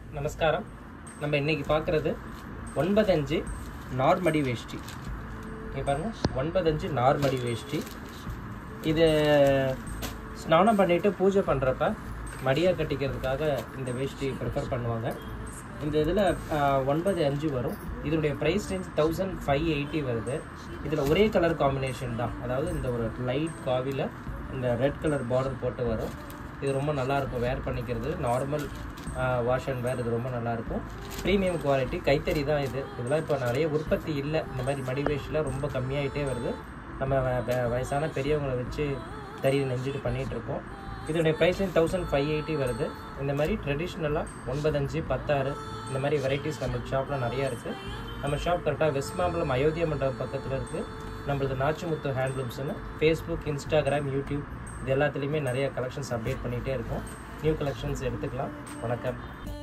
நமஸ்காரம் நம்ம இன்னைக்கு பார்க்குறது ஒன்பதஞ்சு நார்மடி வேஷ்டி இங்கே பாருங்க ஒன்பதஞ்சு நார்மடி வேஷ்டி இது ஸ்நானம் பண்ணிட்டு பூஜை பண்ணுறப்ப மடியாக கட்டிக்கிறதுக்காக இந்த வேஷ்டி ப்ரிஃபர் பண்ணுவாங்க இந்த இதில் ஒன்பது அஞ்சு வரும் இதனுடைய price range thousand five eighty வருது இதில் ஒரே கலர் காம்பினேஷன் தான் அதாவது இந்த ஒரு லைட் காவியில் இந்த ரெட் கலர் பார்டர் போட்டு வரும் இது ரொம்ப நல்லா இருக்கும் வேர் பண்ணிக்கிறது நார்மல் வாஷ் அண்ட் வேர் இது ரொம்ப நல்லா இருக்கும் ப்ரீமியம் குவாலிட்டி கைத்தறி தான் இது இதெல்லாம் இப்போ நிறைய உற்பத்தி இல்லை இந்த மாதிரி மடிவேஷில் ரொம்ப கம்மியாயிட்டே வருது நம்ம வ- வ- வயசான பெரியவங்களை வச்சு தறி நெஞ்சிட்டு பண்ணிட்டு இருக்கோம் இதோடைய ப்ரைஸ் தௌசண்ட் ஃபைவ் எயிட்டி வருது இந்த மாதிரி ட்ரெடிஷ்னலாக ஒன்பதஞ்சு பத்தாறு இந்த மாதிரி வெரைட்டிஸ் நம்ம ஷாப்பில் நிறையா இருக்குது நம்ம ஷாப் கரெக்டாக வெஸ்ட் மாம்பலம் அயோத்தியா மண்டபம் பக்கத்தில் இருக்குது நம்மளது நாச்சிமுத்து ஹேண்ட்லூம்ஸ்னு ஃபேஸ்புக் இன்ஸ்டாகிராம் யூடியூப் இது எல்லாத்துலேயுமே நிறைய கலெக்ஷன்ஸ் அப்டேட் பண்ணிகிட்டே இருக்கோம் நியூ கலெக்ஷன்ஸ் எடுத்துக்கலாம் வணக்கம்